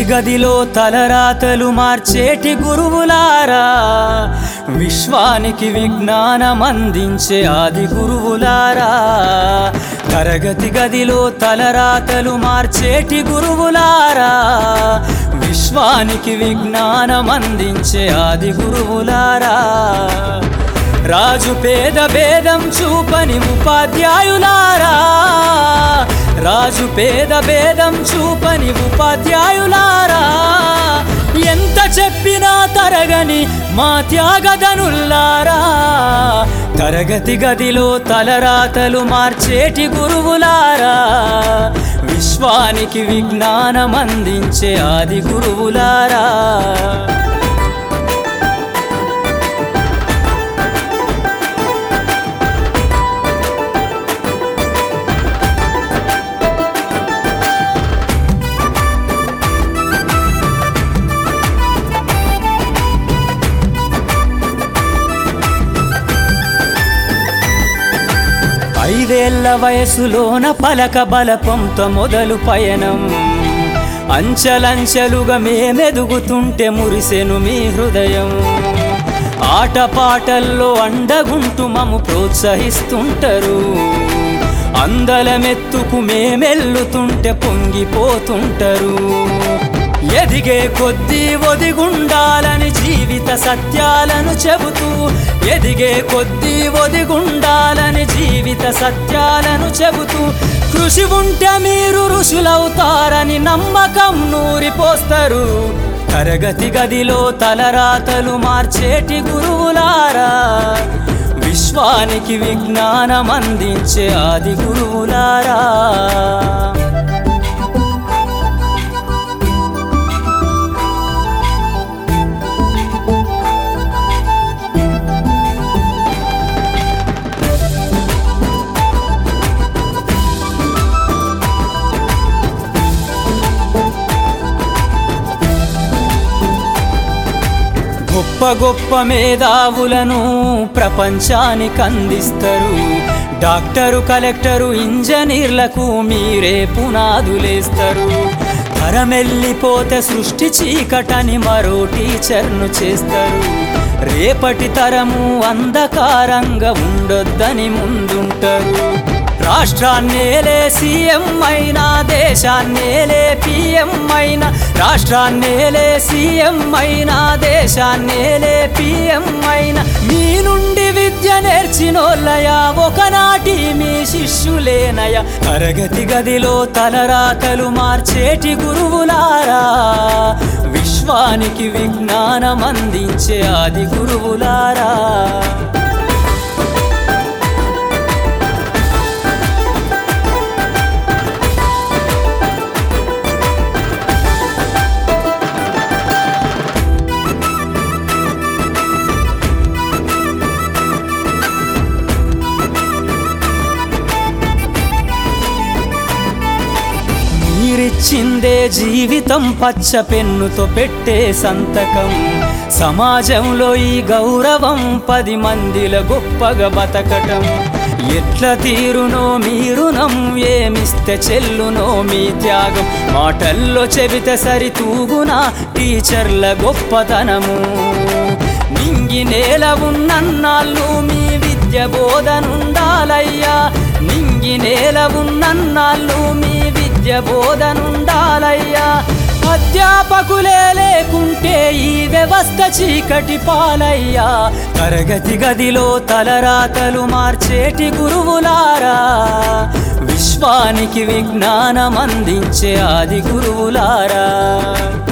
తరగతి గదిలో తలరాతలు మార్చేటి గురువులారా విశ్వానికి విజ్ఞానం అందించే ఆది గురువులారా తరగతి గదిలో తలరాతలు మార్చేటి గురువులారా విశ్వానికి విజ్ఞానం అందించే ఆది గురువులారా రాజు పేద భేదం చూపని ఉపాధ్యాయులారా రాజు పేద భేదం చూపని ఉపాధ్యాయులారా ఎంత చెప్పినా తరగని మా త్యాగదనుల్లారా తరగతి గదిలో తలరాతలు మార్చేటి గురువులారా విశ్వానికి విజ్ఞానం అందించే ఆది గురువులారా ఐదేళ్ల వయసులోన పలక బలపంతో మొదలు పయనం అంచెలంచెలుగా మేమెదుగుతుంటే మురిసెను మీ హృదయం ఆటపాటల్లో అండగుంటూ మము ప్రోత్సహిస్తుంటారు అందలమెత్తుకు మేమెల్లుతుంటే పొంగిపోతుంటారు ఎదిగే కొద్దీ ఒదిగుండాలని జీవిత సత్యాలను చెబుతూ ఎదిగే కొద్దీ ఒదిగుండాలని జీవిత సత్యాలను చెబుతూ కృషి ఉంటే మీరు ఋషులవుతారని నమ్మకం నూరిపోస్తారు తరగతి గదిలో తలరాతలు మార్చేటి గురువులారా విశ్వానికి విజ్ఞానం అందించే ఆది గురువులారా గొప్ప గొప్ప మేధావులను ప్రపంచానికి అందిస్తారు డాక్టరు కలెక్టరు ఇంజనీర్లకు మీరే పునాదులేస్తారు తరమెల్లిపోతే సృష్టి చీకటని మరో టీచర్ను చేస్తారు రేపటి తరము అంధకారంగా ఉండొద్దని ముందుంటారు రాష్ట్రాన్నేలే సీఎం అయినా దేశాన్నేలే పిఎం అయినా రాష్ట్రాన్నేలే సీఎం అయినా దేశాన్నేలే పిఎం అయినా మీ నుండి విద్య నేర్చినోళ్ళయా ఒకనాటి మీ శిష్యులేనయ తరగతి గదిలో తలరాతలు మార్చేటి గురువులారా విశ్వానికి విజ్ఞానం అందించే ఆది గురువులారా మీరిచ్చిందే జీవితం పచ్చ పెన్నుతో పెట్టే సంతకం సమాజంలో ఈ గౌరవం పది మందిల గొప్పగా బతకటం ఎట్ల తీరునో మీరునం ఏమిస్తే చెల్లునో మీ త్యాగం మాటల్లో చెబితే సరితూగునా టీచర్ల గొప్పతనము నింగి నేల ఉన్నన్నాళ్ళు మీ విద్య బోధనుండాలయ్యా నింగి నేల ఉన్నన్నాళ్ళు మీ విద్య బోధనుండాలయ్యా అధ్యాపకులే లేకుంటే ఈ వ్యవస్థ చీకటి పాలయ్యా తరగతి గదిలో తలరాతలు మార్చేటి గురువులారా విశ్వానికి విజ్ఞానం అందించే ఆది గురువులారా